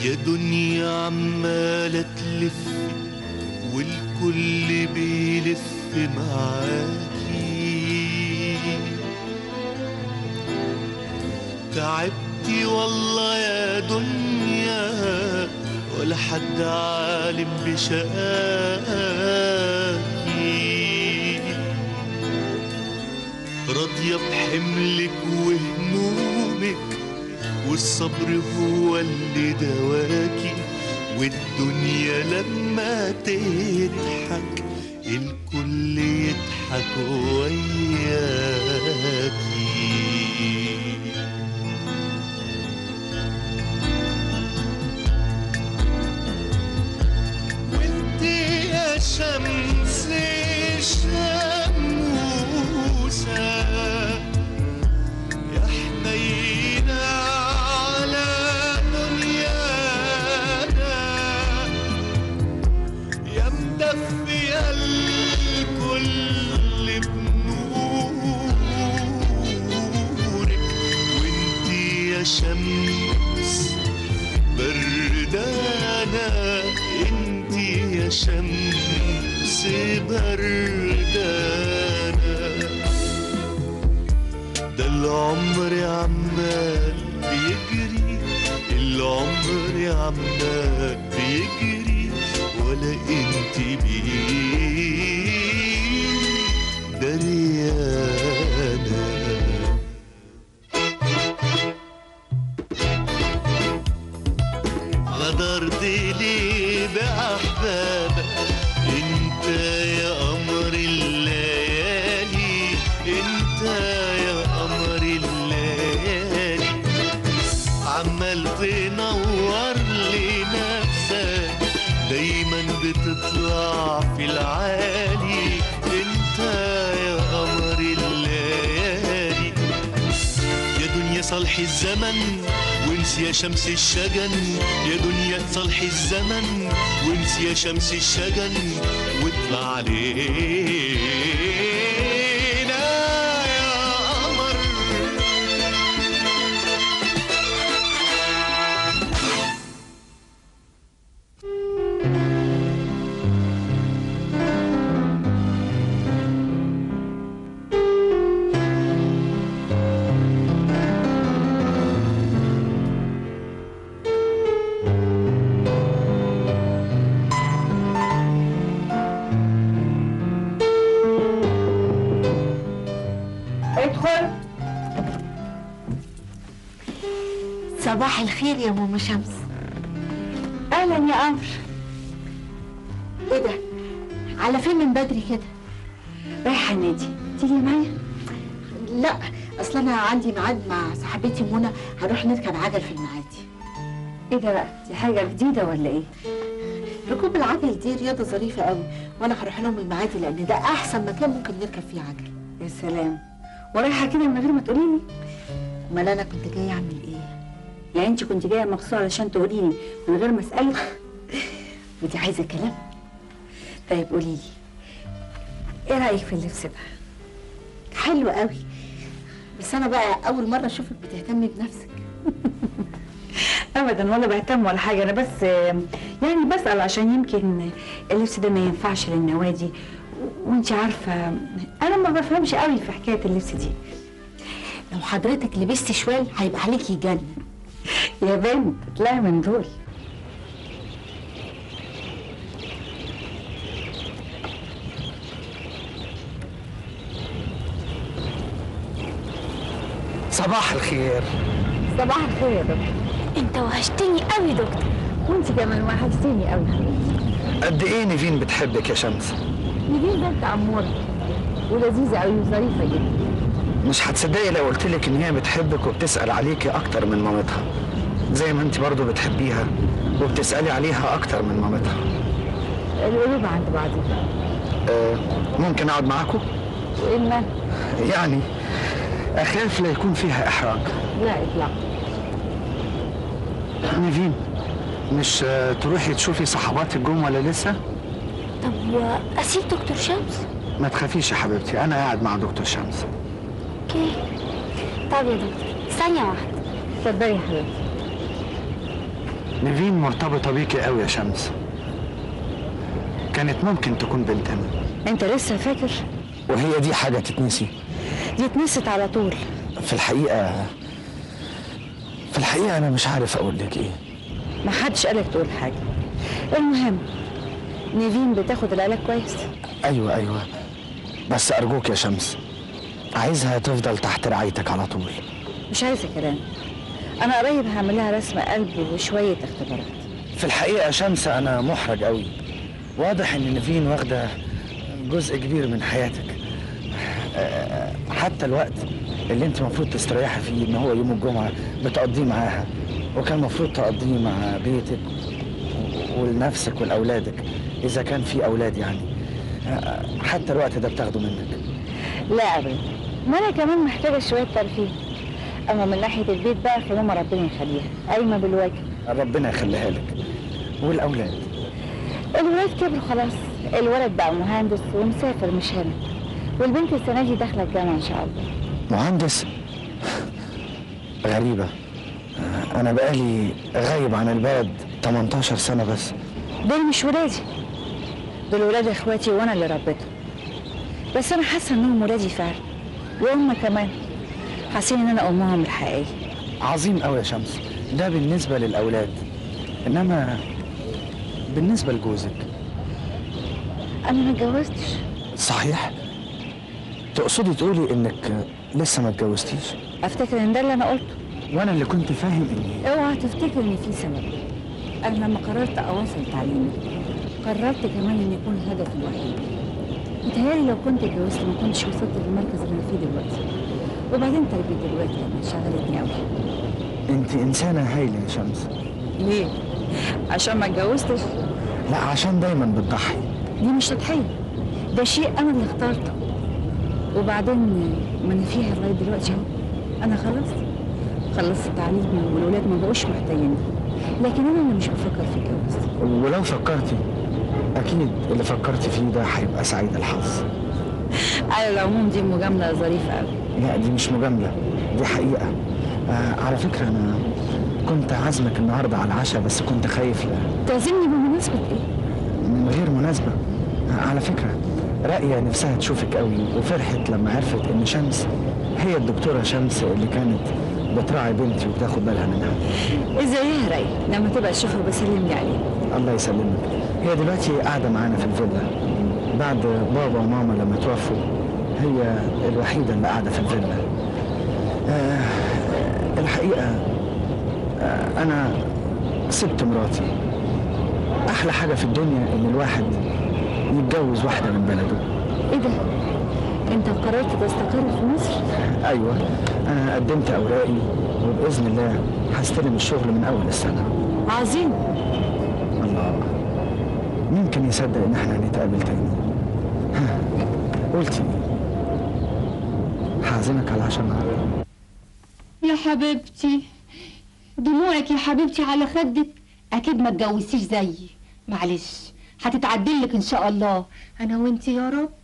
يا دنيا عمالة تلف والكل بيلف معاكي تعبتي والله يا دنيا ولا حد عالم بشقاكي راضية بحملك وهمومك والصبر هو اللي دواكي والدنيا لما تضحك الكل يضحك وياكي وانت يا شمس الشموسة يا حنينة على دنيانا يا مدفية الكل بنورك وانت يا شمس بردانة انت يا شمس بردانة ده العمر عمال بيجري العمر عمال بيجري ولا انت بيه دريانه غدرت ليه بأحبابك انت يا قمر الليالي انت يا قمر الليالي عمال تنور لنفسك دايما بتطلع في العالي انت يا قمر الليالي يا دنيا صالح الزمن وانسي يا شمس الشجن يا دنيا صالح الزمن وانسي يا شمس الشجن واطلع علينا يا قمر ادخل صباح الخير يا ماما شمس اهلا يا قمر ايه ده على فين من بدري كده رايحه النادي تيجي معايا لا اصل انا عندي ميعاد مع صاحبتي منى هنروح نركب عجل في المعادي ايه ده بقى دي حاجه جديده ولا ايه ركوب العجل دي رياضه ظريفه قوي وانا هروح لهم المعادي لان ده احسن مكان ممكن نركب فيه عجل يا سلام ورايحه كده من غير ما تقولي لي امال انا كنت جايه اعمل ايه يعني انت كنت جايه مخصوص علشان تقولي لي من غير ما اسالك ودي عايزه كلام طيب قولي لي ايه رايك في اللبس ده حلو قوي بس انا بقى اول مره اشوفك بتهتمي بنفسك ابدا ولا بهتم ولا حاجه انا بس آه، يعني بسال عشان يمكن اللبس ده ما ينفعش للنوادي وانت عارفه انا ما بفهمش قوي في حكايه اللبس دي لو حضرتك لبستي شوال هيبقى عليكي جن يا بنت لا من دول صباح الخير صباح الخير يا دكتور انت وحشتني قوي دكتور وانت كمان وحشتيني قوي قد ايه نيفين بتحبك يا شمس نيفين بنت اموره ولذيذه قوي وظريفه جدا مش هتصدقي لو قلت لك ان هي بتحبك وبتسال عليكي اكتر من مامتها زي ما انت برضو بتحبيها وبتسالي عليها اكتر من مامتها القلوب عند بعضها أه ممكن اقعد معاكم وايه المانع؟ يعني اخاف لا يكون فيها احراج لا اطلاقا نيفين مش آه، تروحي تشوفي صحباتك جم ولا لسه طب واسيب دكتور شمس ما تخافيش يا حبيبتي انا قاعد مع دكتور شمس اوكي طب يا دكتور ثانية واحدة اتفضلي يا حبيبتي نيفين مرتبطة بيكي قوي يا شمس كانت ممكن تكون بنتنا انت لسه فاكر وهي دي حاجة تتنسي دي اتنست على طول في الحقيقة في الحقيقة أنا مش عارف أقول لك إيه ما حدش قالك تقول حاجه المهم نيفين بتاخد العلاج كويس أيوة أيوة بس أرجوك يا شمس عايزها تفضل تحت رعايتك على طول مش عايزه كلام انا قريب هعمل لها رسم قلب وشويه اختبارات في الحقيقة يا شمس أنا محرج قوي واضح إن نيفين واخدة جزء كبير من حياتك آه، حتى الوقت اللي أنت المفروض تستريحي فيه إن هو يوم الجمعة بتقضيه معاها وكان المفروض تقضيه مع بيتك ولنفسك ولأولادك إذا كان في أولاد يعني آه، حتى الوقت ده بتاخده منك لا ابدا ما انا كمان محتاجه شويه ترفيه اما من ناحيه البيت بقى فماما ربنا يخليها قايمه بالواجب ربنا يخليها لك والأولاد الولاد كبروا خلاص الولد بقى مهندس ومسافر مش هنا والبنت السنه دي داخله الجامعه ان شاء الله مهندس غريبة أنا بقالي غايب عن البلد 18 سنة بس دول مش ولادي دول ولاد اخواتي وانا اللي ربيتهم بس انا حاسه انهم ولادي فعلا وهم كمان حاسين ان انا امهم الحقيقيه عظيم قوي يا شمس ده بالنسبة للأولاد إنما بالنسبة لجوزك انا ما اتجوزتش صحيح تقصدي تقولي إنك لسه ما اتجوزتيش افتكر ان ده اللي انا قلته وأنا اللي كنت فاهم إني اوعى تفتكر ان في سبب انا لما قررت اواصل تعليمي قررت كمان ان يكون هدفي الوحيد متهيألي لو كنت اتجوزت ما كنتش وصلت للمركز اللي انا فيه دلوقتي وبعدين تربية دلوقتي انا شغلتني قوي أنت إنسانة هايلة يا شمس ليه؟ عشان ما اتجوزتش لا عشان دايما بتضحي دي مش تضحية ده شيء انا اللي اخترته وبعدين ما انا فيها لغايه دلوقتي اهو انا خلصت خلصت تعليمي والولاد ما بقوش محتاجين لكن انا اللي مش بفكر في الجواز ولو فكرتي أكيد اللي فكرتي فيه ده هيبقى سعيد الحظ على العموم دي مجامله ظريفه قوي لا دي مش مجاملة دي حقيقة آه على فكرة أنا كنت عازمك النهاردة على العشاء بس كنت خايف لا تعزمني بمناسبه ايه؟ من غير مناسبة آه على فكرة رأية نفسها تشوفك قوي وفرحت لما عرفت إن شمس هي الدكتورة شمس اللي كانت بتراعي بنتي وبتاخد بالها منها ازيها راي لما تبقى تشوفها بسلم لي عليها الله يسلمك هي دلوقتي قاعدة معانا في الفيلا بعد بابا وماما لما توفوا هي الوحيدة اللي قاعدة في الفيلا آه الحقيقة آه أنا سبت مراتي أحلى حاجة في الدنيا إن الواحد يتجوز واحدة من بلده ايه ده؟ انت قررت تستقر في مصر؟ أيوة أنا قدمت أوراقي وبإذن الله هستلم الشغل من أول السنة عظيم الله مين كان يصدق ان احنا هنتقابل تاني ها قلتي هعزمك على العشاء النهارده يا حبيبتي دموعك يا حبيبتي على خدك اكيد ما اتجوزتيش زيي معلش هتتعدل لك ان شاء الله انا وانتي يا رب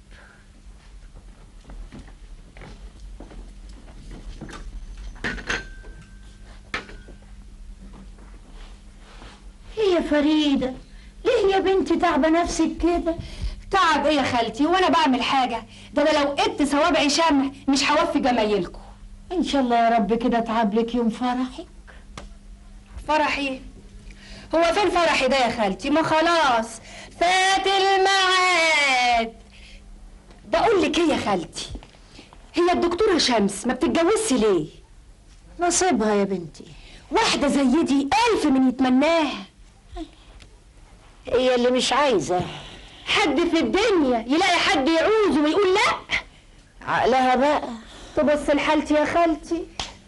ايه يا فريدة ليه يا بنتي تعبة نفسك كده تعب ايه يا خالتي وانا بعمل حاجه ده انا لو قدت صوابعي شمع مش هوفي جمايلكم ان شاء الله يا رب كده تعب لك يوم فرحك فرحي هو فين فرحي ده يا خالتي ما خلاص فات الميعاد بقول لك ايه يا خالتي هي الدكتوره شمس ما بتتجوزش ليه نصيبها يا بنتي واحده زي دي الف من يتمناها هي اللي مش عايزة حد في الدنيا يلاقي حد يعوزه ويقول لا عقلها بقى تبص لحالتي يا خالتي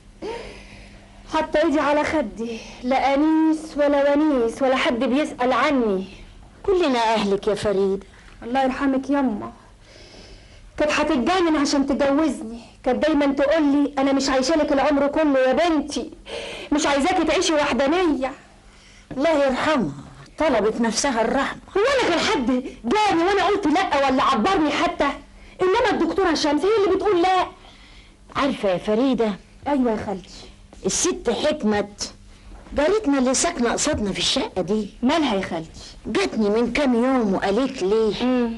حتى ايدي على خدي لا انيس ولا ونيس ولا حد بيسأل عني كلنا اهلك يا فريدة الله يرحمك يما كانت هتتجنن عشان تجوزني كانت دايما تقول لي انا مش عايشه لك العمر كله يا بنتي مش عايزاكي تعيشي وحدانيه الله يرحمها طلبت نفسها الرحمة هو انا كان حد جاني وانا قلت لا ولا عبرني حتى انما الدكتوره شمس هي اللي بتقول لا عارفة يا فريدة ايوه يا خالتي الست حكمت جارتنا اللي ساكنه قصادنا في الشقه دي مالها يا خالتي جاتني من كام يوم وقالت لي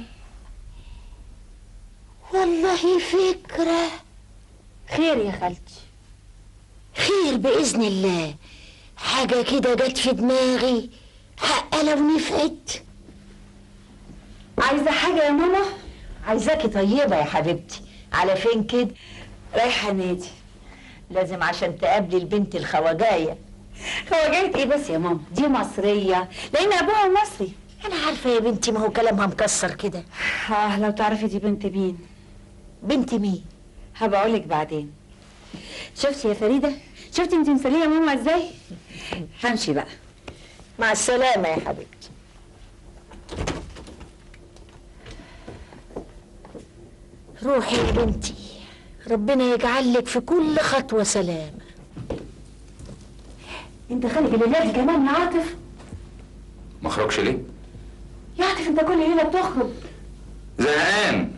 والله فكره خير يا خالتي خير باذن الله حاجه كده جت في دماغي حقها لو نفعت عايزه حاجه يا ماما عايزاكي طيبة يا حبيبتي على فين كده رايحه نادي لازم عشان تقابلي البنت الخواجاية خواجات ايه بس يا ماما دي مصريه لان ابوها مصري انا عارفه يا بنتي ما هو كلامها مكسر كده اه لو تعرفي دي بنت مين بنت مين هبقولك بعدين شفتي يا فريده شفتي انت مسليه ماما ازاي همشي بقى مع السلامه يا حبيبتي روحي يا بنتي ربنا يجعل لك في كل خطوه سلامه انت خارج الليله دي كمان يا عاطف ما اخرجش ليه؟ يا عاطف انت كل ليله بتخرج زهقان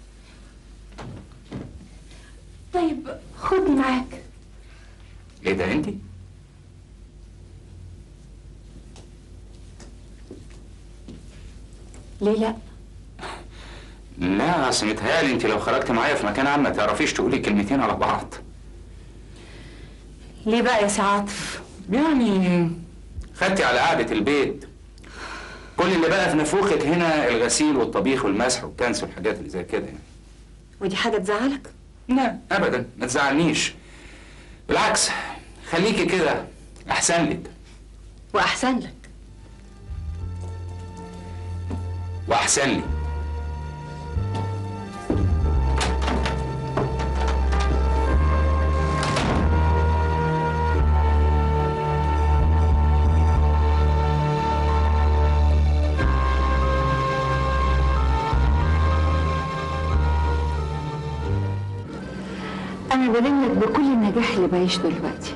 طيب خدني معاك ايه ده انت؟ ليه لا لا اصل متهيألي انت لو خرجت معايا في مكان عام ما تعرفيش تقولي كلمتين على بعض ليه بقى يا سي عاطف يعني خدتي على قعدة البيت كل اللي بقى في نفوخك هنا الغسيل والطبيخ والمسح والكنس والحاجات اللي زي كده يعني ودي حاجه تزعلك لا ابدا ما تزعلنيش بالعكس خليكي كده احسن لك واحسن لك واحسن لي أنا بلملك بكل النجاح اللي بعيشه دلوقتي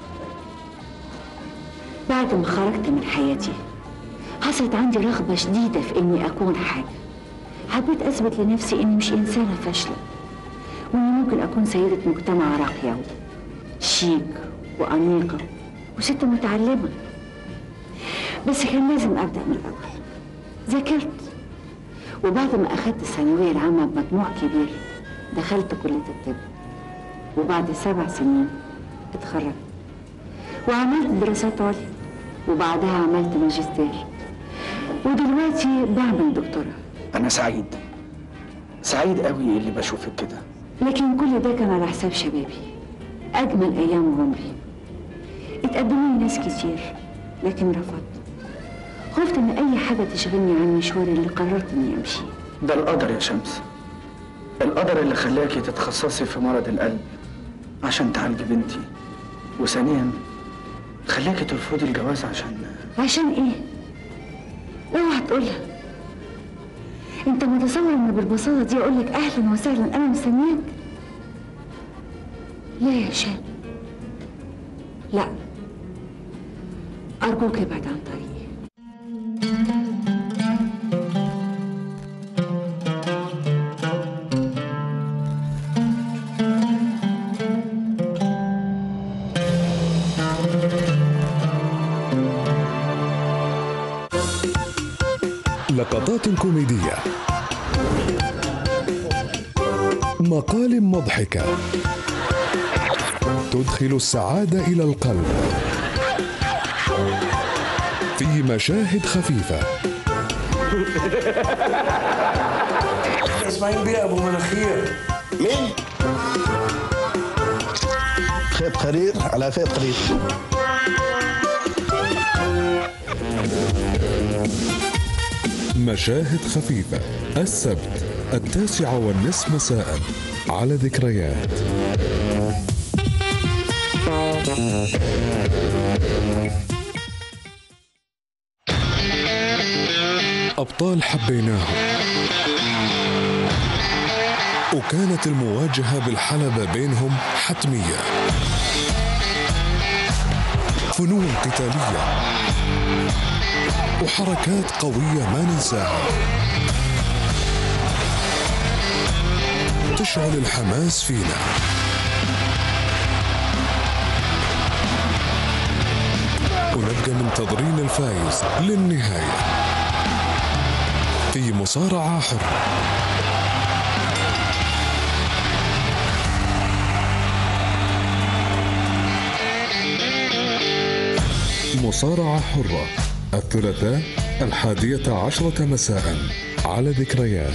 بعد ما خرجت من حياتي حصلت عندي رغبة شديدة في إني أكون حاجة حبيت أثبت لنفسي إني مش إنسانة فاشلة وإني ممكن أكون سيدة مجتمع راقية شيك وأنيقة وست متعلمة بس كان لازم أبدأ من الأول ذاكرت وبعد ما أخدت الثانوية العامة بمجموع كبير دخلت كلية الطب وبعد سبع سنين اتخرجت وعملت دراسات عليا وبعدها عملت ماجستير ودلوقتي بعمل دكتوراه انا سعيد سعيد قوي اللي بشوفك كده لكن كل ده كان على حساب شبابي أجمل أيام عمري اتقدموا لي ناس كتير لكن رفضت خفت إن أي حاجة تشغلني عن مشواري اللي قررت إني أمشي ده القدر يا شمس القدر اللي خلاكي تتخصصي في مرض القلب عشان تعالجي بنتي وثانيا خلاكي ترفضي الجواز عشان عشان إيه؟ اوعى تقولها انت متصور ان بالبساطة دي اقول لك اهلا وسهلا انا مستنياك لا يا هشام لا ارجوك ابعد عن طريقي لقطات كوميدية مقال مضحكة تدخل السعادة إلى القلب في مشاهد خفيفة اسماعيل بيه ابو مناخير مين؟ خيط قرير على خيط قرير مشاهد خفيفة السبت التاسعة والنصف مساء على ذكريات أبطال حبيناهم وكانت المواجهة بالحلبة بينهم حتمية فنون قتالية وحركات قوية ما ننساها تشعل الحماس فينا يبقى منتظرين الفايز للنهاية في مصارعة حرة مصارعة حرة الثلاثاء الحادية عشرة مساء على ذكريات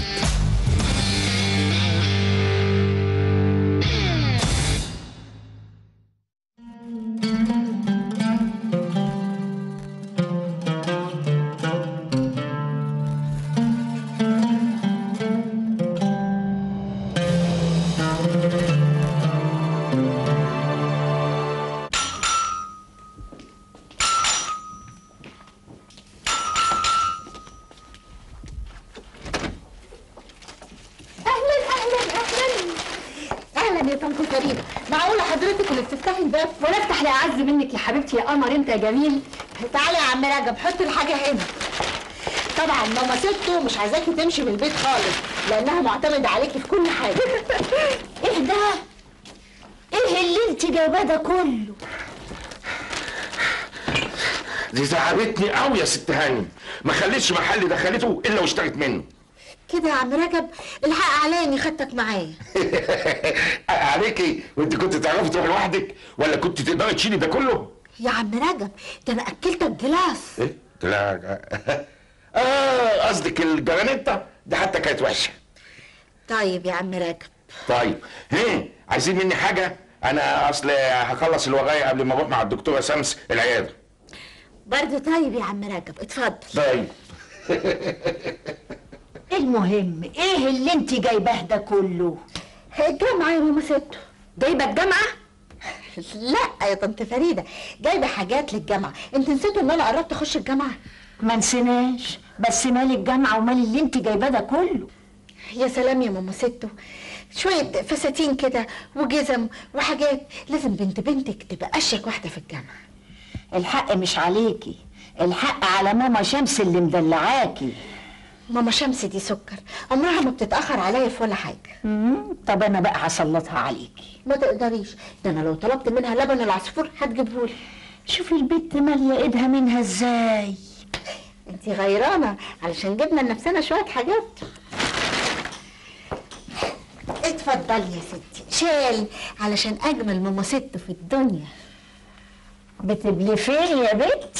اهلا اهلا اهلا اهلا يا طنط فريده معقوله حضرتك اللي بتفتحي الباب وانا افتح لي اعز منك يا حبيبتي يا قمر انت يا جميل تعالي يا عم رجب حط الحاجه هنا طبعا ماما ستو مش عايزاكي تمشي من البيت خالص لانها معتمده عليكي في كل حاجه ايه ده ايه اللي انت جايباه ده كله دي زعلتني قوي يا ست هانم ما خليتش محل دخلته الا واشترت منه كده يا عم رجب الحق عليا اني خدتك معايا عليكي وانت كنت تعرفي تروحي لوحدك ولا كنت تقدري تشيلي ده كله يا عم رجب ده انا اكلتك جلاس ايه لا اه قصدك الجرانيتا دي حتى كانت وحشه طيب يا عم رجب طيب ها عايزين مني حاجه انا اصل هخلص اللي ورايا قبل ما اروح مع الدكتوره شمس العياده برضه طيب يا عم رجب اتفضل طيب المهم ايه اللي انت جايباه ده كله الجامعه يا ماما ستو جايبه الجامعه لا يا طنط فريده جايبه حاجات للجامعه انت نسيتوا ان انا قربت اخش الجامعه ما نسيناش بس مال الجامعه ومال اللي انت جايباه ده كله يا سلام يا ماما ستو شوية فساتين كده وجزم وحاجات لازم بنت بنتك تبقى أشيك واحدة في الجامعة الحق مش عليكي الحق على ماما شمس اللي مدلعاكي ماما شمس دي سكر عمرها ما بتتأخر عليا في ولا حاجة مم، طب انا بقى هسلطها عليكي ما تقدريش ده أنا لو طلبت منها لبن العصفور هتجيبهولي شوفي البنت ماليه ايدها منها ازاي انتي غيرانة علشان جبنا لنفسنا شوية حاجات اتفضلي يا ستي شال علشان أجمل ماما ست في الدنيا بتبلفين يا بنت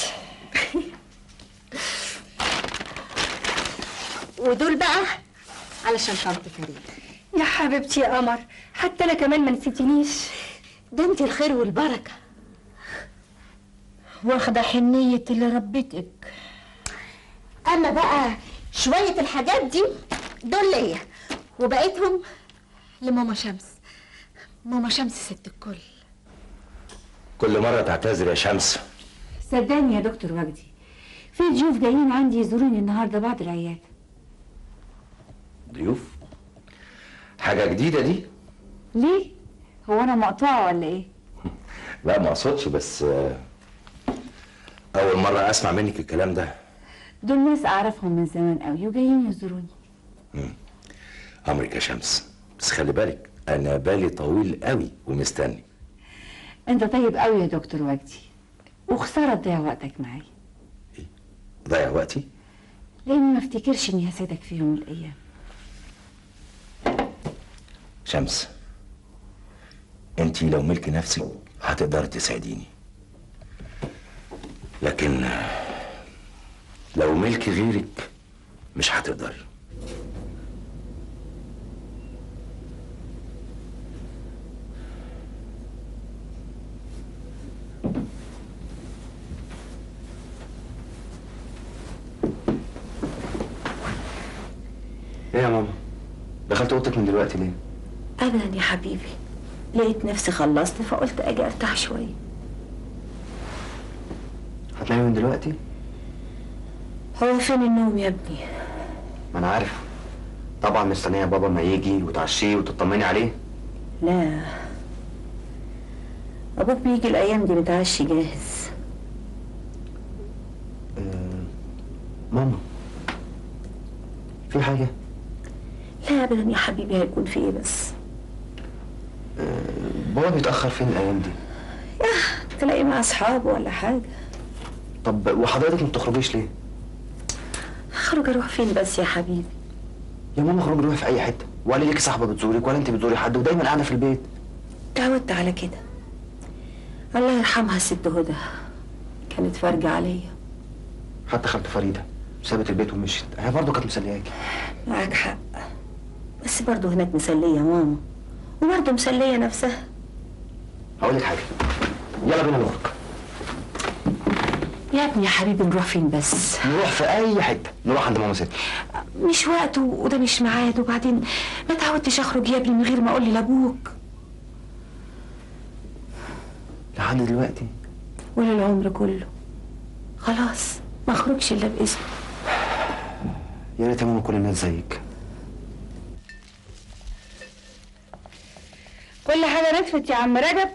ودول بقى علشان طنط فريدة يا حبيبتي يا قمر حتى انا كمان ما نسيتنيش ده انتي الخير والبركة واخده حنيه اللي ربتك اما بقى شوية الحاجات دي دول ليا وبقيتهم لماما شمس ماما شمس ست الكل كل مره تعتذر يا شمس صدقني يا دكتور وجدي في ضيوف جايين عندي يزوروني النهارده بعد العيادة ضيوف حاجه جديده دي ليه؟ هو انا مقطوعة ولا ايه؟ لا ما اقصدش بس آه، اول مره اسمع منك الكلام ده دول ناس اعرفهم من زمان قوي وجايين يزوروني امرك يا شمس بس خلي بالك انا بالي طويل قوي ومستني انت طيب قوي يا دكتور وجدي وخسارة تضيع وقتك معايا ضيع وقتي لاني ما افتكرش اني هسعدك في يوم من الايام شمس انت لو ملك نفسك هتقدري تسعديني لكن لو ملك غيرك مش هتقدري ايه يا ماما دخلت اوضتك من دلوقتي ليه ابدا يا حبيبي لقيت نفسي خلصت فقلت اجي ارتاح شويه هتنامي من دلوقتي هو فين النوم يا ابني ما انا عارف طبعا مستنيه بابا ما يجي وتعشيه وتطمني عليه لا ابوك بيجي الايام دي متعشي جاهز آه، ماما في حاجه لا ابدا يا حبيبي هيكون في ايه بس بابا بيتاخر فين الايام دي تلاقي مع اصحابه ولا حاجه طب وحضرتك ما بتخرجيش ليه؟ اخرج اروح فين بس يا حبيبي يا ماما اخرج روحي في اي حته ولا ليكي صاحبه بتزورك ولا انت بتزوري حد ودايما قاعده في البيت اتعودت على كده الله يرحمها الست هدى كانت فارجة عليا حتى خالتي فريده سابت البيت ومشيت هي برضه كانت مسلياكي معاك حق بس برضه هناك مسلية يا ماما وبرضه مسلية نفسها هقول لك حاجه يلا بينا نخرج يا ابني يا حبيبي نروح فين بس نروح في اي حته نروح عند ماما ست مش وقته وده مش ميعاد وبعدين ما تعودتش اخرج يا ابني من غير ما اقول لابوك لحد دلوقتي ولا العمر كله خلاص ما اخرجش الا باذنه يا ريت يا ماما كل الناس زيك كل حاجه رفت يا عم رجب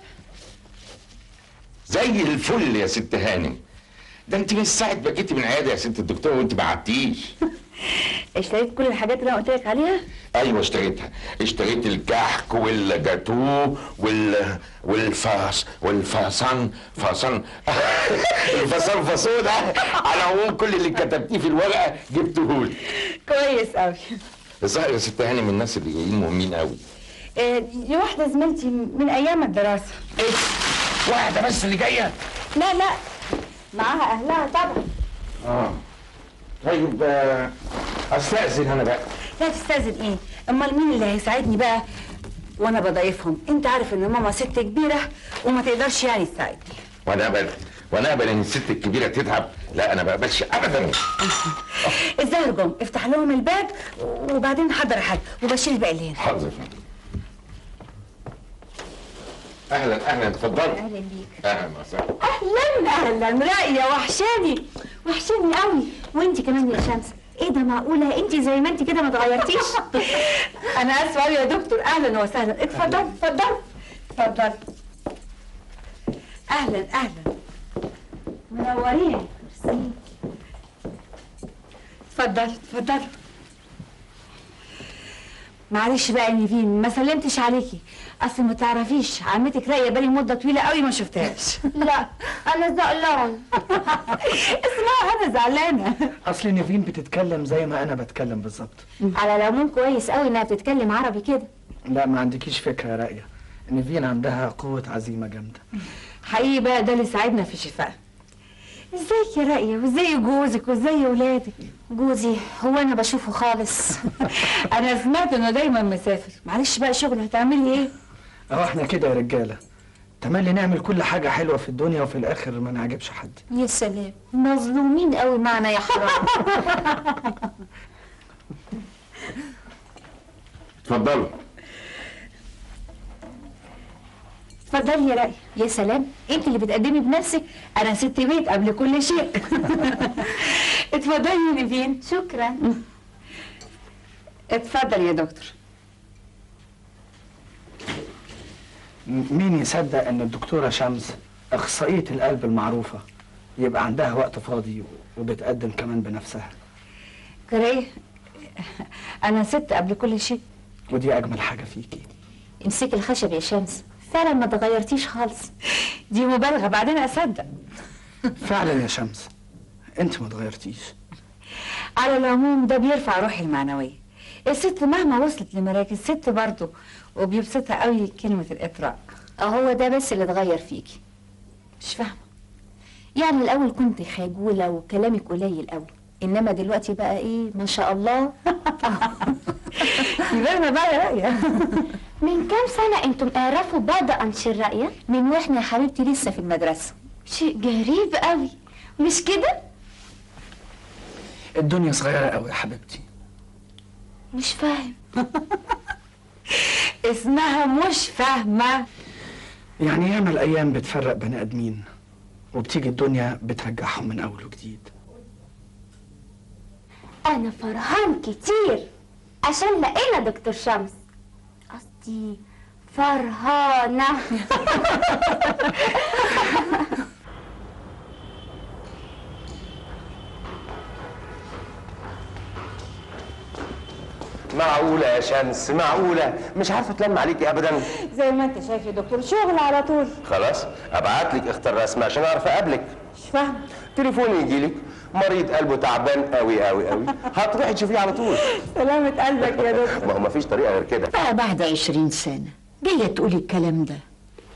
زي الفل يا ست هانم ده انت من ساعه ما جيتي من عياده يا ست الدكتور وانت ما قعدتيش اشتريت كل الحاجات اللي انا قلت لك عليها ايوه اشتريتها اشتريت الكحك والجاتو وال والفاس والفاسان فاسان الفاسان فاسو ده على العموم كل اللي كتبتيه في الورقه جبتهولي كويس قوي الظاهر يا ست هانم من الناس اللي جايين مهمين قوي دي واحده زميلتي من ايام الدراسه واحده بس اللي جايه لا لا معاها اهلها طبعا اه طيب آه، استاذن انا بقى لا تستاذن ايه امال مين اللي هيساعدني بقى وانا بضايفهم انت عارف ان ماما ست كبيره وما تقدرش يعني تساعدني وانا اقبل وانا اقبل ان الست الكبيره تتعب لا انا ما بقبلش ابدا الظاهر جم افتح لهم الباب وبعدين حضر حاجه وبشيل الباقي اللي هنا حاضر اهلا اهلا اتفضل اهلا بيك اهلا وسهلا اهلا اهلا راقيه وحشاني وحشاني قوي وانت كمان يا شمس ايه ده معقوله انت زي ما انت كده ما اتغيرتيش انا اسفه قوي يا دكتور اهلا وسهلا اتفضل اتفضل اتفضل اهلا اهلا منورين ميرسي اتفضل اتفضل معلش بقى يا نيفين ما سلمتش عليكي اصل ما تعرفيش عمتك راقيه بقالي مده طويله قوي ما شفتهاش لا انا زعلان اسمها انا زعلانه اصل نيفين بتتكلم زي ما انا بتكلم بالظبط على العموم كويس قوي انها بتتكلم عربي كده لا ما عندكيش فكره يا راقيه نيفين عندها قوه عزيمه جامده حقيقي بقى ده اللي ساعدنا في شفائها ازيك يا راقيه وازاي جوزك وازاي ولادك جوزي هو انا بشوفه خالص انا سمعت انه دايما مسافر معلش بقى شغل هتعملي ايه اهو احنا كده يا رجاله تملي نعمل كل حاجه حلوه في الدنيا وفي الاخر ما نعجبش حد يا سلام مظلومين قوي معنا يا حرام اتفضلوا اتفضلي يا راقيه يا سلام انت اللي بتقدمي بنفسك انا ست بيت قبل كل شيء اتفضلي يا نيفين شكرا اتفضل يا دكتور م- مين يصدق ان الدكتوره شمس اخصائيه القلب المعروفه يبقى عندها وقت فاضي وبتقدم كمان بنفسها كرايه انا ست قبل كل شيء ودي اجمل حاجه فيكي امسكي الخشب يا شمس فعلا ما اتغيرتيش خالص دي مبالغه بعدين اصدق فعلا يا شمس انت ما اتغيرتيش على العموم ده بيرفع روحي المعنويه الست مهما وصلت لمراكز ست برضه وبيبسطها قوي كلمه الاطراء هو ده بس اللي اتغير فيكي مش فاهمه يعني الاول كنت خجوله وكلامك قليل قوي انما دلوقتي بقى ايه ما شاء الله يبقى بقى يا راقيه من كام سنه انتم تعرفوا بعض انش الرأية من واحنا يا حبيبتي لسه في المدرسه شيء غريب قوي مش كده الدنيا صغيره قوي يا حبيبتي مش فاهم اسمها مش فاهمه يعني ياما الايام بتفرق بني ادمين وبتيجي الدنيا بترجعهم من اول وجديد انا فرحان كتير عشان لقينا دكتور شمس قصدي فرحانة معقولة يا شمس معقولة مش عارفة تلم عليكي أبدا زي ما انت شايف يا دكتور شغل على طول خلاص أبعت لك اختار رسمة عشان أعرف أقابلك مش فاهمه تليفوني يجي لك مريض قلبه تعبان قوي قوي قوي هتروحي تشوفيه على طول سلامة قلبك يا دكتور ما هو مفيش طريقة غير كده بقى بعد عشرين سنة جاية تقولي الكلام ده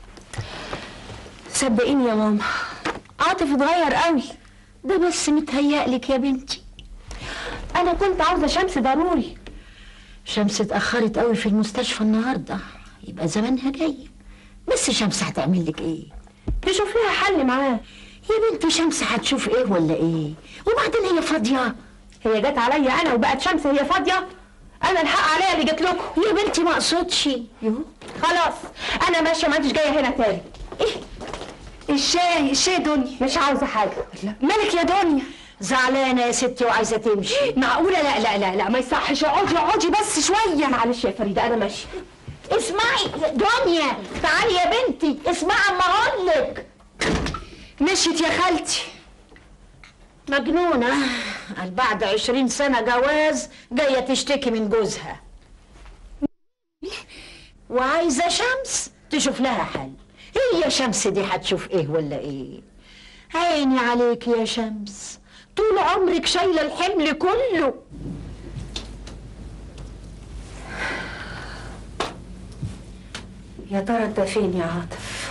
صدقيني يا ماما عاطف اتغير قوي ده بس متهيألك يا بنتي انا كنت عاوزه شمس ضروري شمس اتأخرت قوي في المستشفى النهاردة يبقى زمانها جاي بس شمس هتعمل لك ايه تشوف لها حل معاه يا بنتي شمس هتشوف ايه ولا ايه وبعدين هي فاضية هي جت عليا انا وبقت شمس هي فاضيه انا الحق عليا اللي جت لكم يا بنتي ما اقصدش خلاص انا ماشيه ما انتش جايه هنا تاني ايه الشاي الشاي دنيا مش عاوزه حاجه مالك يا دنيا زعلانة يا ستي وعايزة تمشي معقوله لا لا لا لا ما يصحش اقعدي اقعدي بس شويه معلش يا فريده انا ماشيه اسمعي دنيا تعالي يا بنتي اسمعي اما اقولك مشيت يا خالتي مجنونة قال بعد عشرين سنة جواز جاية تشتكي من جوزها وعايزة شمس تشوف لها حل هي شمس دي هتشوف ايه ولا ايه عيني عليك يا شمس طول عمرك شايلة الحمل كله يا ترى انت فين يا عاطف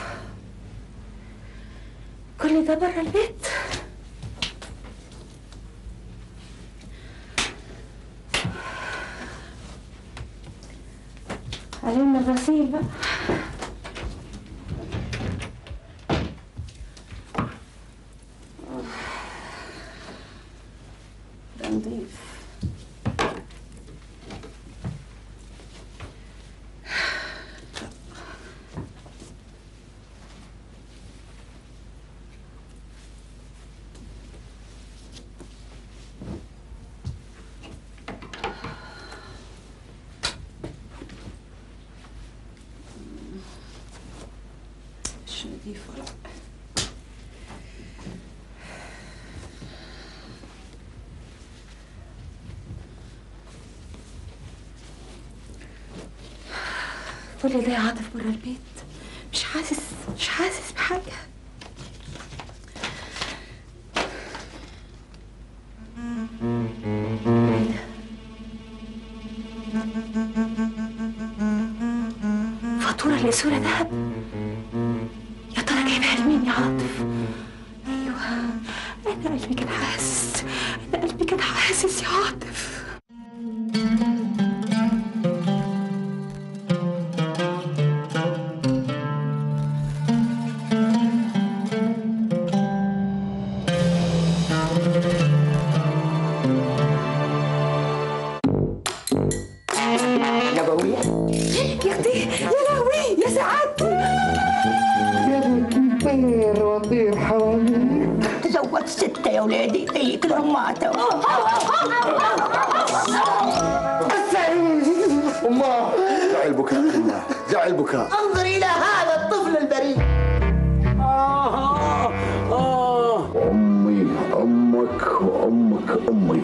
كل ده بره البيت علمنا الغسيل بقى ده نضيف مش نضيف ولا كل ده يا عاطف بره البيت مش حاسس مش حاسس بحاجة فاتورة لصورة دهب يا ترى جايبها لمين يا عاطف ايوه انا قلبي كان حاسس انا قلبي كان حاسس يا عاطف نبوية يا اختي يا لهوي يا سعادتي يا بنتي طير وطير حواليك تزوجت ستة يا ولادي زي كده ماتوا أمه دعي البكاء أمه دعي البكاء انظر إلى هذا الطفل البريء أمي أمك وأمك أمي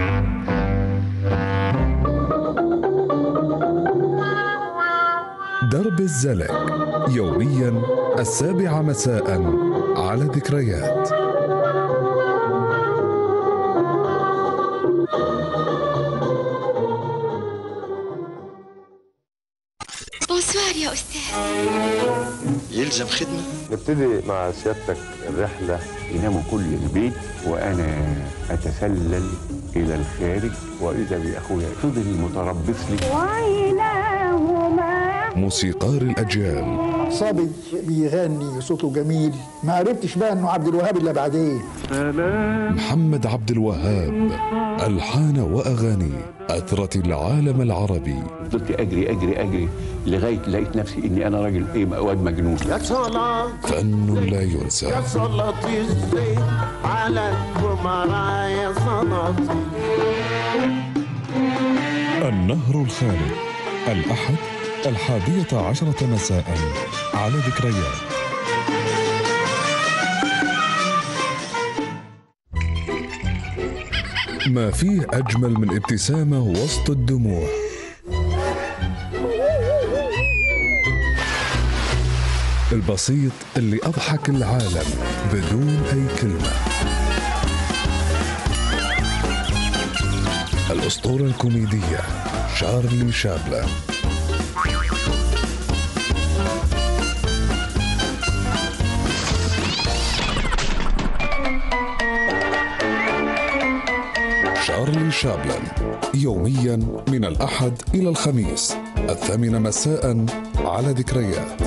درب الزلق يوميا السابعة مساء على ذكريات بونسوار يا أستاذ يلزم خدمة نبتدي مع سيادتك الرحلة يناموا كل البيت وأنا أتسلل إلى الخارج وإذا بأخويا فضل متربص لي موسيقار الأجيال صبي بيغني صوته جميل ما عرفتش بقى انه عبد الوهاب الا بعدين محمد عبد الوهاب ألحان وأغاني أثرت العالم العربي فضلت أجري أجري أجري لغاية لقيت نفسي إني أنا راجل إيه واد مجنون يا صلاة فن لا ينسى يا صلاة الزيت على الجمراء صلاة النهر الخالد الأحد الحادية عشرة مساء على ذكريات ما فيه أجمل من ابتسامة وسط الدموع البسيط اللي أضحك العالم بدون أي كلمة الأسطورة الكوميدية شارلي شابلن شارلي شابلن يوميا من الأحد إلى الخميس الثامنة مساء على ذكريات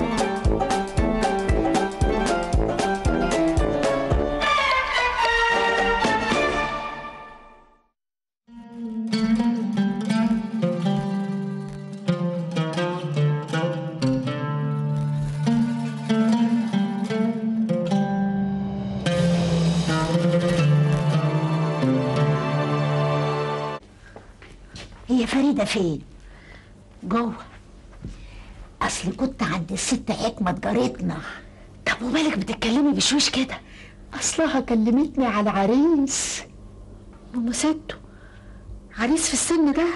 هي فريدة فين؟ جوه أصل كنت عند الست حكمة جارتنا طب ومالك بتتكلمي بشويش كده؟ أصلها كلمتني على عريس ماما ستو عريس في السن ده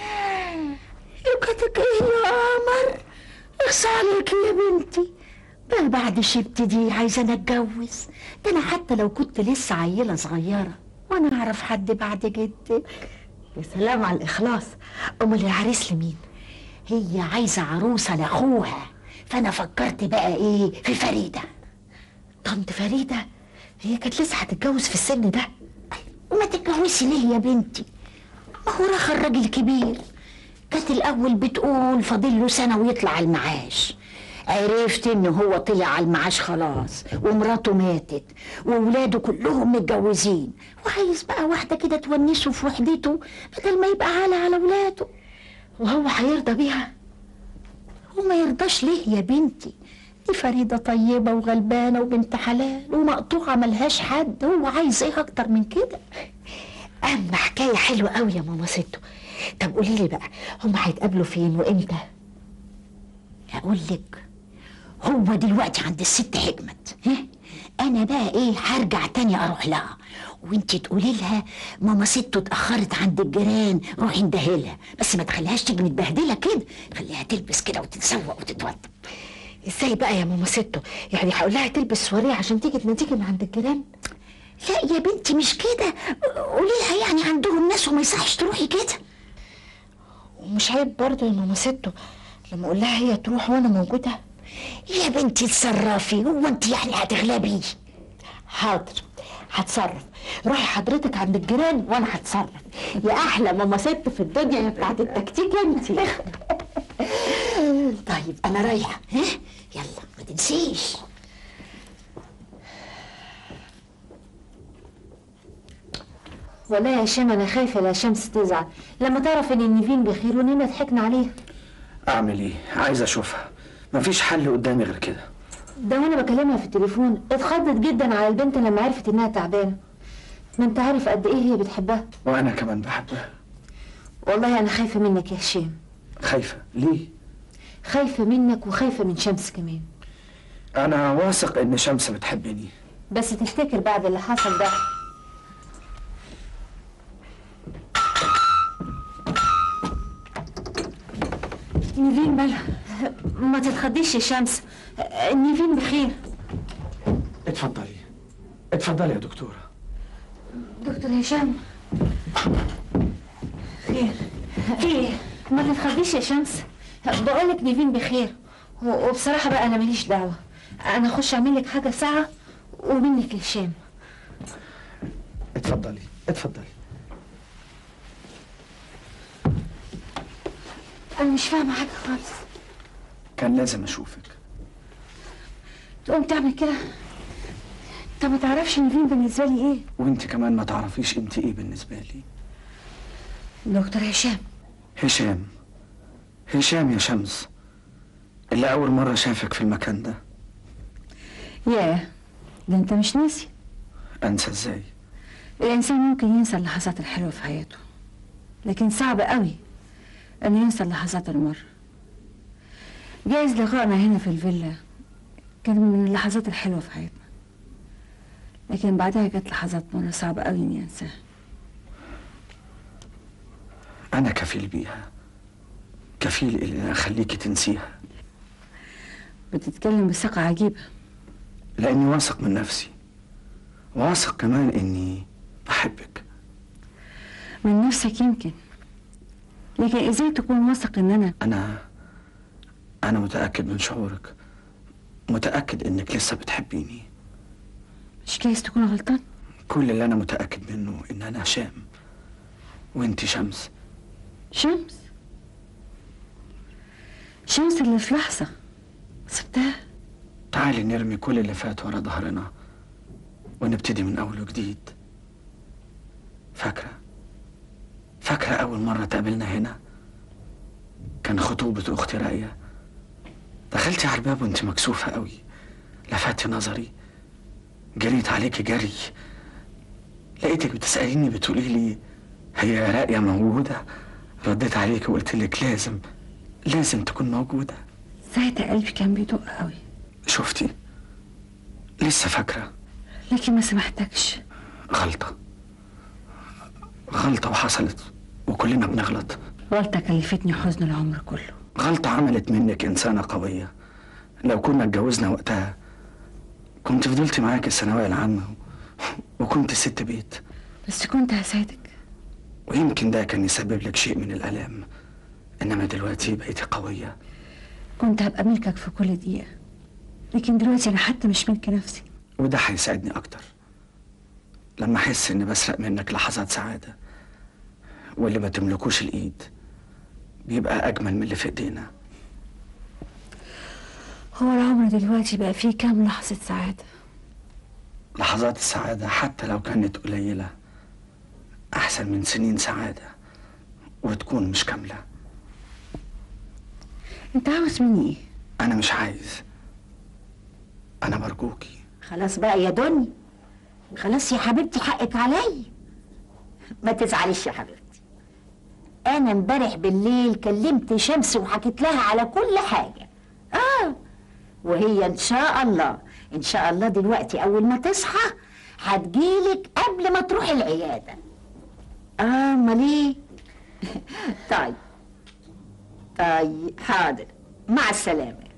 يوكتك ايه يا قمر اخصى عليك يا بنتي بقى بعد شبت دي عايزة انا اتجوز ده انا حتى لو كنت لسه عيلة صغيرة وانا اعرف حد بعد جدك يا سلام على الإخلاص أمال العريس لمين؟ هي عايزة عروسة لأخوها فأنا فكرت بقى إيه في فريدة طنط فريدة هي كانت لسه هتتجوز في السن ده وما تتجوزي ليه يا بنتي؟ ما هو رخى الراجل كبير كانت الأول بتقول فاضل له سنة ويطلع على المعاش عرفت ان هو طلع على المعاش خلاص ومراته ماتت وولاده كلهم متجوزين وعايز بقى واحدة كده تونسه في وحدته بدل ما يبقى عالة على ولاده وهو هيرضى بيها وما يرضاش ليه يا بنتي دي فريدة طيبة وغلبانة وبنت حلال ومقطوعة ملهاش حد هو عايز ايه اكتر من كده اما حكاية حلوة قوي يا ماما ستو طب قولي لي بقى هما هيتقابلوا فين وامتى اقول لك هو دلوقتي عند الست حكمت ها انا بقى ايه هرجع تاني اروح لها وانت تقولي لها ماما ستو اتاخرت عند الجيران روحي اندهلها بس ما تخليهاش تيجي متبهدله كده خليها تلبس كده وتتسوق وتتوضب ازاي بقى يا ماما ستو يعني هقول لها تلبس سواريه عشان تيجي تناديكي من عند الجيران لا يا بنتي مش كده قولي لها يعني عندهم ناس وما يصحش تروحي كده ومش عيب برضه يا ماما ستو لما اقول لها هي تروح وانا موجوده يا بنتي اتصرفي هو انت يعني هتغلبي حاضر هتصرف روحي حضرتك عند الجيران وانا هتصرف يا احلى ماما ست في الدنيا يا بتاعت التكتيك انت طيب انا رايحه ها يلا ما تنسيش والله يا هشام انا خايفه لا شمس تزعل لما تعرف ان النيفين بخير ونينا ضحكنا عليها اعمل ايه عايز اشوفها مفيش حل قدامي غير كده ده وانا بكلمها في التليفون اتخضت جدا على البنت لما عرفت انها تعبانه ما انت عارف قد ايه هي بتحبها وانا كمان بحبها والله انا خايفه منك يا هشام خايفه ليه خايفه منك وخايفه من شمس كمان انا واثق ان شمس بتحبني بس تفتكر بعد اللي حصل ده نيفين مالها ما تتخضيش يا شمس نيفين بخير اتفضلي اتفضلي يا دكتوره دكتور هشام خير في ايه ما تتخضيش يا شمس بقولك نيفين بخير و- وبصراحة بقى أنا ماليش دعوة أنا أخش أعمل لك حاجة ساعة ومنك لهشام اتفضلي اتفضلي أنا مش فاهمة حاجة خالص كان لازم اشوفك تقوم تعمل كده أنت ما تعرفش نيفين بالنسبة لي إيه وانت كمان ما تعرفيش انت ايه بالنسبه لي دكتور هشام هشام هشام يا شمس اللي اول مره شافك في المكان ده ياه ده انت مش ناسي انسى ازاي الانسان ممكن ينسى اللحظات الحلوه في حياته لكن صعب قوي انه ينسى اللحظات المر جايز لقائنا هنا في الفيلا كان من اللحظات الحلوه في حياتنا لكن بعدها جت لحظات مرة صعبة قوي اني انساها انا كفيل بيها كفيل اللي اخليكي تنسيها بتتكلم بثقة عجيبة لاني واثق من نفسي واثق كمان اني بحبك من نفسك يمكن لكن ازاي تكون واثق ان انا انا انا متاكد من شعورك متاكد انك لسه بتحبيني مش جايز تكون غلطان كل اللي انا متاكد منه ان انا هشام وانت شمس شمس شمس اللي في لحظة سبتها تعالي نرمي كل اللي فات ورا ظهرنا ونبتدي من اول وجديد فاكره فاكره اول مره تقابلنا هنا كان خطوبه اختي راقيه دخلتي على الباب وانت مكسوفه قوي لفتي نظري جريت عليكي جري لقيتك بتساليني بتقولي لي هي راقيه موجوده رديت عليك وقلت لك لازم لازم تكون موجوده ساعتها قلبي كان بيدق قوي شفتي لسه فاكره لكن ما سمحتكش غلطه غلطه وحصلت وكلنا بنغلط غلطة كلفتني حزن العمر كله غلطة عملت منك إنسانة قوية لو كنا اتجوزنا وقتها كنت فضلت معاك الثانوية العامة وكنت ست بيت بس كنت هساعدك ويمكن ده كان يسبب لك شيء من الآلام إنما دلوقتي بقيتي قوية كنت هبقى ملكك في كل دقيقة لكن دلوقتي أنا حتى مش ملك نفسي وده هيساعدني أكتر لما أحس إني بسرق منك لحظات سعادة واللي ما تملكوش الإيد بيبقى أجمل من اللي في إيدينا هو العمر دلوقتي بقى فيه كام لحظة سعادة لحظات السعادة حتى لو كانت قليلة أحسن من سنين سعادة وتكون مش كاملة أنت عاوز مني إيه؟ أنا مش عايز أنا برجوكي خلاص بقى يا دنيا خلاص يا حبيبتي حقك عليا ما تزعليش يا حبيبتي انا امبارح بالليل كلمت شمس وحكيت لها على كل حاجه اه وهي ان شاء الله ان شاء الله دلوقتي اول ما تصحى هتجيلك قبل ما تروح العياده اه امال ايه طيب طيب حاضر مع السلامه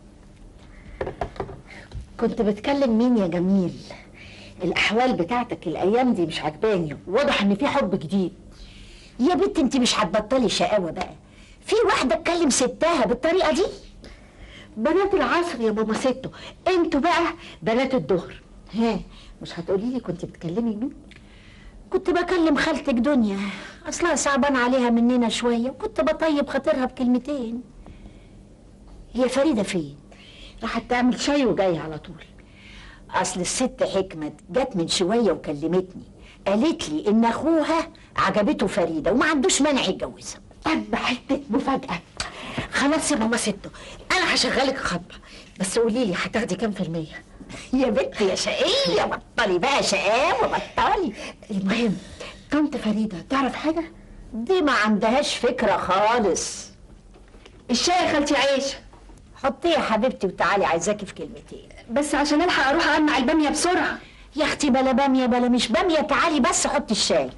كنت بتكلم مين يا جميل الاحوال بتاعتك الايام دي مش عجباني واضح ان في حب جديد يا بنت انت مش هتبطلي شقاوه بقى في واحده تكلم ستها بالطريقه دي بنات العصر يا ماما ستو انتوا بقى بنات الظهر ها مش هتقولي لي كنت بتكلمي مين كنت بكلم خالتك دنيا اصلها صعبان عليها مننا شويه وكنت بطيب خاطرها بكلمتين هي فريده فين راحت تعمل شاي وجايه على طول اصل الست حكمت جت من شويه وكلمتني قالت لي ان اخوها عجبته فريده وما عندوش مانع يتجوزها اما حته مفاجاه خلاص يا ماما ستو انا هشغلك خطبه بس قولي لي هتاخدي كام في الميه يا بنت يا شقيه بطلي بقى شقاوه بطلي المهم طنط فريده تعرف حاجه دي ما عندهاش فكره خالص الشاي يا خالتي عيش حطيه يا حبيبتي وتعالي عايزاكي في كلمتين بس عشان الحق اروح اقمع الباميه بسرعه يا اختي بلا باميه بلا مش باميه تعالي بس حطي الشاي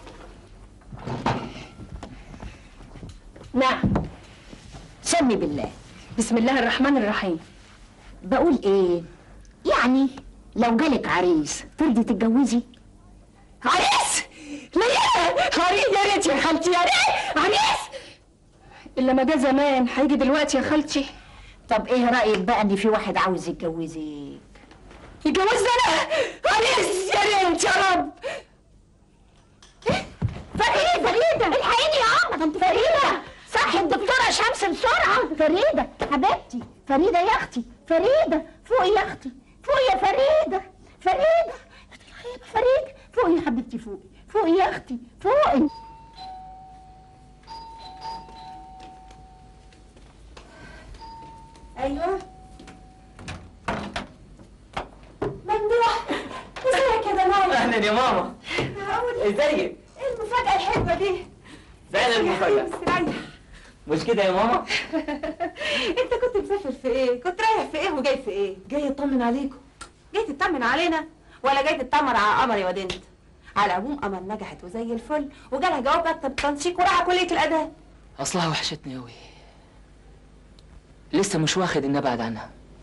نعم سمي بالله بسم الله الرحمن الرحيم بقول ايه يعني لو جالك عريس ترضي تتجوزي عريس لا يا عريس يا ريت يا خالتي يا ريت عريس الا ما جه زمان هيجي دلوقتي يا خالتي طب ايه رايك بقى ان في واحد عاوز يتجوزك يتجوزني انا عريس يا ريت يا رب فريده فريده الحقيني يا عم ده انت فريده صح الدكتوره شمس بسرعه فريده حبيبتي فريده يا اختي فريده فوقي يا اختي فوقي يا فريده فريده فريده فوقي يا حبيبتي فوقي فوقي يا اختي فوقي ايوه ممدوح ازيك يا دنايا اهلا يا ماما ازيك ايه المفاجأة الحلوة دي؟ فعلا المفاجأة مستريح مش كده يا ماما انت كنت مسافر في ايه؟ كنت رايح في ايه وجاي في ايه؟ جاي اطمن عليكم جاي تطمن علينا ولا جاي تطمن على قمر يا واد انت؟ على العموم قمر نجحت وزي الفل وجالها جواب مكتب التنسيق وراح كلية الآداب اصلها وحشتني قوي لسه مش واخد اني ابعد عنها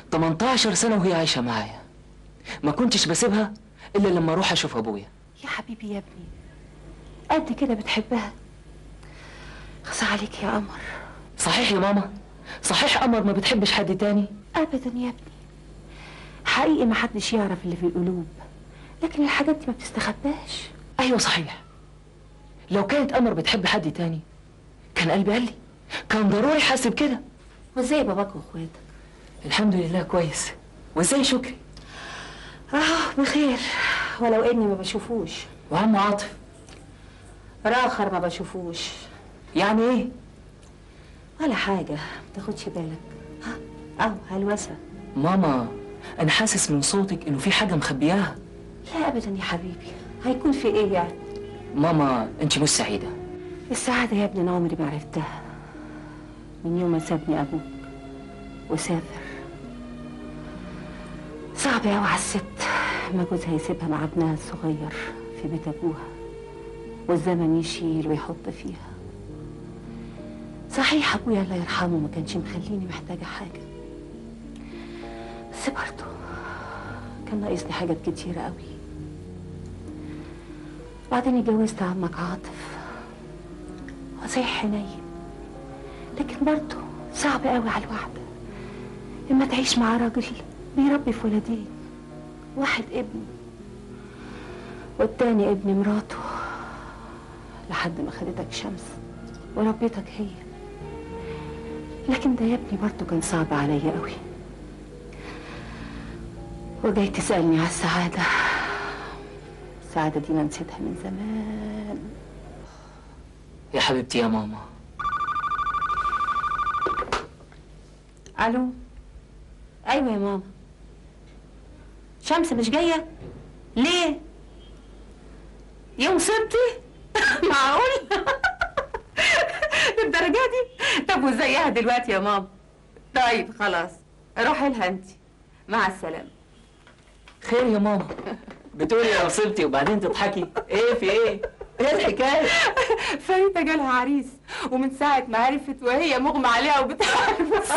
18 سنة وهي عايشة معايا ما كنتش بسيبها إلا لما أروح أشوف أبويا يا حبيبي يا ابني قد كده بتحبها خص عليك يا قمر صحيح يا ماما صحيح قمر ما بتحبش حد تاني ابدا يا ابني حقيقي ما حدش يعرف اللي في القلوب لكن الحاجات دي ما بتستخباش أيوة صحيح لو كانت قمر بتحب حد تاني كان قلبي قال لي كان ضروري حاسب كده وازاي باباك واخواتك الحمد لله كويس وازاي شكري اه بخير ولو اني ما بشوفوش وعم عاطف راخر ما بشوفوش يعني ايه ولا حاجه ما تاخدش بالك ها اه هلوسه ماما انا حاسس من صوتك انه في حاجه مخبياها لا ابدا يا حبيبي هيكون في ايه يعني ماما انت مش سعيده السعاده يا ابني انا عمري ما عرفتها من يوم ما سابني ابوك وسافر صعب قوي على الست ما جوزها يسيبها مع ابنها الصغير في بيت ابوها والزمن يشيل ويحط فيها صحيح ابويا الله يرحمه ما كانش مخليني محتاجه حاجه بس برضه كان ناقصني حاجات كتيره قوي وبعدين اتجوزت عمك عاطف هو صحيح حنين لكن برضه صعب قوي على الواحده اما تعيش مع راجل بيربي في ولدين واحد ابن والتاني ابن مراته لحد ما خدتك شمس وربيتك هي لكن ده يا ابني برضه كان صعب عليا قوي وجاي تسألني على السعادة السعادة دي أنا نسيتها من زمان يا حبيبتي يا ماما ألو أيوة يا ماما شمس مش جاية ليه يوم سبتي معقول للدرجة دي طب وازيها دلوقتي يا ماما طيب خلاص روحي لها انت مع السلامة خير يا ماما بتقولي يا وصلتي وبعدين تضحكي ايه في ايه ايه الحكايه فريدة جالها عريس ومن ساعة ما عرفت وهي مغمى عليها وبتعرف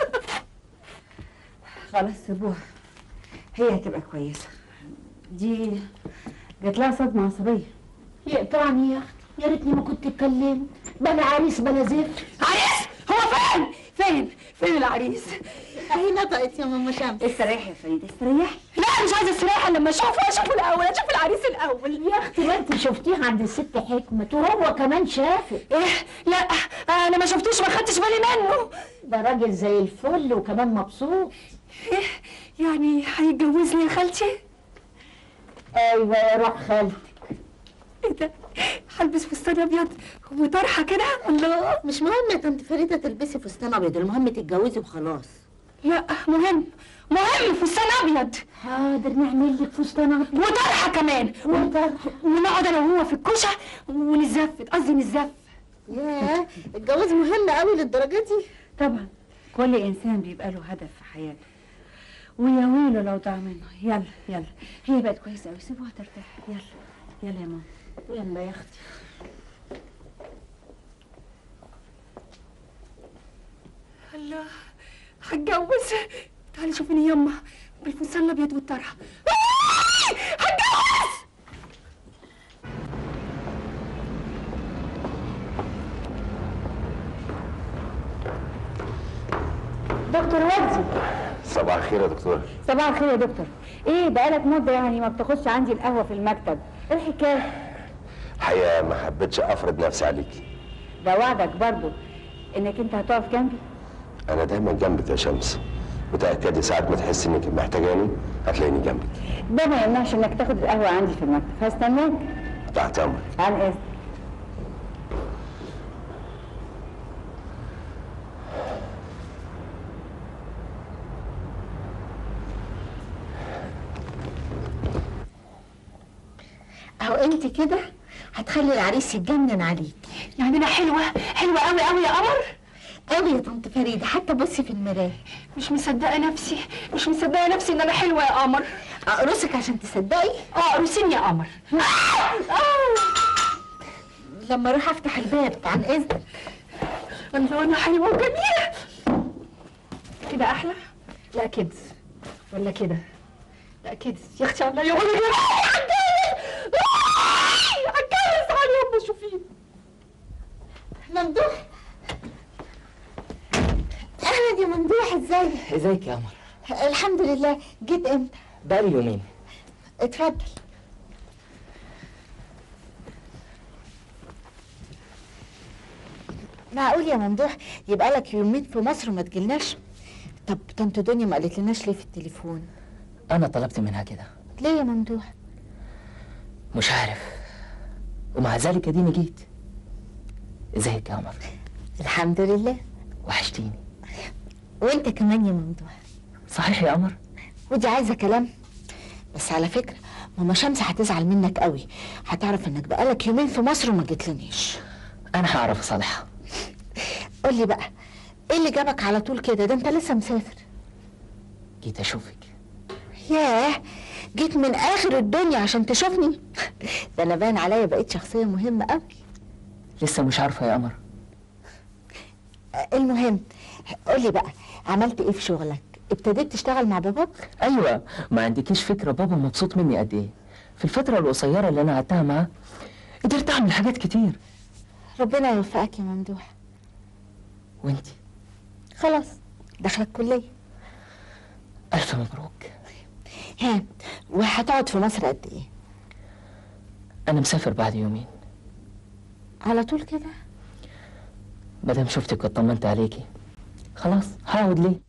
خلاص سيبوها هي هتبقى كويسة دي جات لها صدمة عصبية يقطعني يا اختي يا ريتني ما كنت اتكلمت بلا عريس بلا زفت عريس هو فين فين فين العريس اهي نطقت يا ماما شمس استريحي يا فريدة استريحي لا مش عايزه استريح إلا لما اشوفه اشوفه الاول اشوف العريس الاول يا اختي ما انت شفتيه عند الست حكمة وهو كمان شافك ايه لا انا ما شفتوش ما خدتش بالي منه ده راجل زي الفل وكمان مبسوط ايه يعني هيتجوزني يا خالتي ايوه يا روح خالتك ايه ده هلبس فستان ابيض وطرحه كده الله مش مهم يا طنط فريده تلبسي فستان ابيض المهم تتجوزي وخلاص لا مهم مهم فستان ابيض حاضر نعمل لك فستان ابيض وطرحه كمان وطرحه ونقعد انا وهو في الكوشه ونزفت قصدي نزف ياه الجواز مهم قوي للدرجه دي طبعا كل انسان بيبقى له هدف في حياته ويا ويله لو ضاع منه يلا يلا هي بقت كويسه قوي سيبوها ترتاح يلا يلا يا ماما يلا يا اختي الله هتجوز تعالي شوفيني يما بالفستان الابيض والطرحه آه! هتجوز دكتور وجدي صباح الخير يا دكتور صباح الخير يا دكتور ايه بقالك مده يعني ما بتاخدش عندي القهوه في المكتب ايه الحكايه الحقيقه ما حبيتش افرض نفسي عليكي ده وعدك برضو انك انت هتقف جنبي انا دايما جنبك يا شمس وتاكدي ساعات ما تحسي انك محتاجاني هتلاقيني جنبك ده ما يمنعش انك تاخد القهوه عندي في المكتب هستناك تحت امرك عن اذن اهو انت كده هتخلي العريس يتجنن عليك يعني انا حلوه حلوه قوي قوي يا قمر قوي يا طنط فريده حتى بصي في المرايه مش مصدقه نفسي مش مصدقه نفسي ان انا حلوه يا قمر اقرصك عشان تصدقي اه قرصيني يا قمر لما اروح افتح الباب عن اذنك الله انا حلوه وجميله كده احلى لا كده ولا كده لا كده يا اختي الله يقول لي هتجوز هتجوز تعالي يما شوفيه ممدوح اهلا يا ممدوح ازيك ازيك يا قمر الحمد لله جيت امتى بقالي يومين اتفضل معقول يا ممدوح يبقى لك يومين في مصر وما تجيلناش طب طنط دنيا ما قالت لناش ليه في التليفون انا طلبت منها كده ليه يا ممدوح مش عارف ومع ذلك اديني جيت ازيك يا قمر الحمد لله وحشتيني وانت كمان يا ممدوح صحيح يا قمر ودي عايزه كلام بس على فكره ماما شمس هتزعل منك قوي هتعرف انك بقالك يومين في مصر وما جيتلنيش انا هعرف اصالحها قول لي بقى ايه اللي جابك على طول كده ده انت لسه مسافر جيت اشوفك ياه جيت من اخر الدنيا عشان تشوفني ده انا باين عليا بقيت شخصيه مهمه قوي لسه مش عارفه يا قمر المهم قول لي بقى عملت ايه في شغلك ابتديت تشتغل مع باباك ايوه ما عندكيش فكره بابا مبسوط مني قد ايه في الفتره القصيره اللي انا قعدتها معاه قدرت اعمل حاجات كتير ربنا يوفقك يا ممدوح وانتي خلاص دخلك كليه الف مبروك ها وهتقعد في مصر قد ايه انا مسافر بعد يومين على طول كده مادام شفتك واطمنت عليكي خلاص هقعد ليه